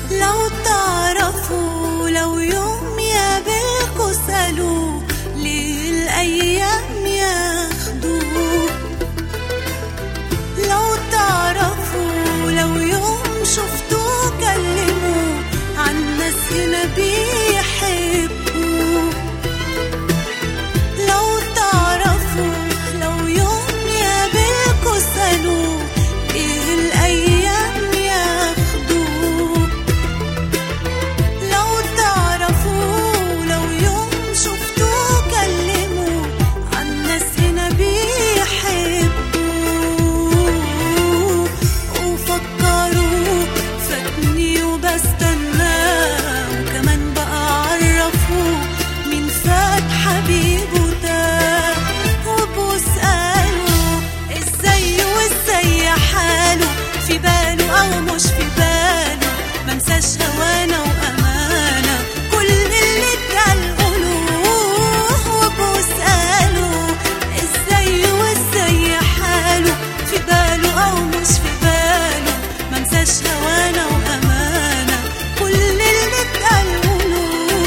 لو تعرفوا لو يوم يقابلكوا سألوه ليه الأيام ياخدوه لو تعرفوا لو يوم شفتوه كلموه عن ناس هنا بيحبوه لو تعرفوا لو يوم يقابلكوا سألوه ايه الأيام ياخدوه لو تعرفوا لو يوم شفتوه كلموه عن ناس هنا بيحبوه وفكروا فاتني وبستناه وكمان بقى عرفوه مين فات حبيبه ده وبسأله ازاي وازاي حاله في باله او مش في باله منساش هوانا وامانه كل اللي اتقال قولوه وبسأله ازاي وازاي حاله في باله او مش في باله منساش هوانا